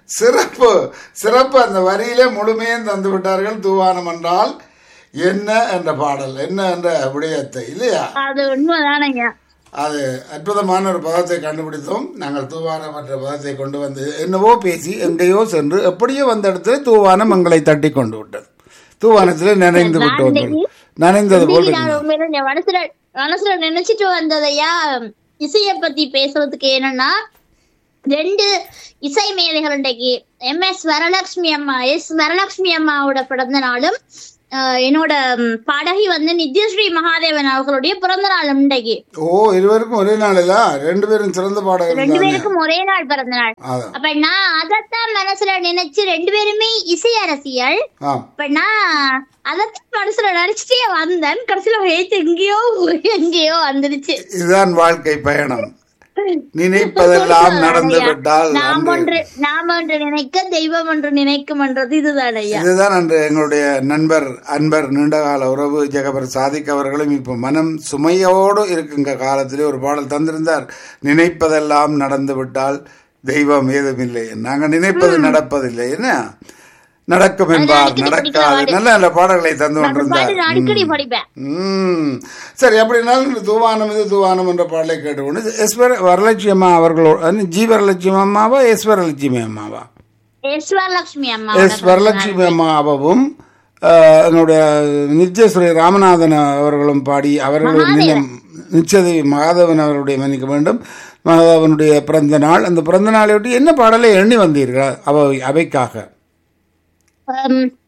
சிறப்பு சிறப்பு அந்த வரியிலே முழுமையும் தந்து விட்டார்கள் தூவானம் என்றால் என்ன என்ற பாடல் என்ன என்ற விடயத்தை இல்லையா அது உண்மைதானங்க அது அற்புதமான ஒரு பதத்தை கண்டுபிடித்தோம் நாங்கள் தூவானம் என்ற பதத்தை கொண்டு வந்து என்னவோ பேசி எங்கேயோ சென்று எப்படியோ வந்த இடத்துல தூவானம் எங்களை தட்டி கொண்டு விட்டது தூவானத்தில் நனைந்து விட்டோர்கள் நனைந்தது போல் இன்னைக்கு நான் உண்மையில என் மனசுல மனசுல நினைச்சிட்டு வந்ததையா இசைய பத்தி பேசுறதுக்கு என்னன்னா ரெண்டு இசை மேதைகள் இன்றைக்கு எம் எஸ் வரலட்சுமி அம்மா எஸ் வரலட்சுமி அம்மாவோட பிறந்த நாளும் ஆஹ், என்னோட ம், பாடகி வந்து நித்யஸ்ரீ மகாதேவன் அவர்களுடைய பிறந்த நாள் இன்றைக்கு ஓ இருவருக்கும் ஒரே நாளில் ரெண்டு பேரும் சிறந்த பாடகர்கள் ரெண்டு தானே பேருக்கும் ஒரே நாள் பிறந்த நாள் அதான் அப்ப நான் அதத்தான் மனசுல நினைச்சு ரெண்டு பேருமே இசை அரசியல் ஆம் இப்ப நான் அதத்தான் மனசுல நினைச்சிட்டே வந்தேன் கடைசியில வயசு எங்கேயோ எங்கேயோ வந்துருச்சு இதுதான் வாழ்க்கை பயணம் நினைப்பதெல்லாம் நடந்து விட்டால் நாம் அன்று ஒன்று நாம் ஒன்று நினைக்க தெய்வம் ஒன்று நினைக்கும் என்றது இதுதான் ஐயா இதுதான் அன்று எங்களுடைய நண்பர் அன்பர் நீண்டகால உறவு ஜெகபர் சாதிக் அவர்களும் இப்போ மனம் சுமையோடு இருக்குங்க காலத்திலே ஒரு பாடல் தந்திருந்தார் நினைப்பதெல்லாம் நடந்து விட்டால் தெய்வம் ஏதுமில்லை நாங்கள் நினைப்பது நடப்பதில்லை என்ன நடக்கும் என்பார் அடிக்கடி நடக்காது படிக்கிற நல்ல நல்ல பாடல்களை தந்து அந்த பாட்டு கொண்டிருந்தார் நான் அடிக்கடி படிப்பேன் ம் சரி அப்படின்னாலும் இந்த தூவானம் இது தூவானம் என்ற பாடலை கேட்டுக்கொண்டு எஸ்வர் வரலட்சுமி அம்மா அவர்களோட ஜி வரலட்சுமி அம்மாவா எஸ் வரலட்சுமி அம்மாவா ஈஸ்வரலட்சுமி அம்மா எஸ் வரலட்சுமி அம்மாவும் அஹ், என்னுடைய நித்யஸ்ரீ ராமநாதன் அவர்களும் பாடி அவர்களுடைய நிலம் நிச்சயதை மாதவன் அவருடைய மன்னிக்க வேண்டும் மாதவனுடைய பிறந்த நாள் அந்த பிறந்த நாளையொட்டி என்ன பாடலை எண்ணி வந்தீர்கள் அவை அவைக்காக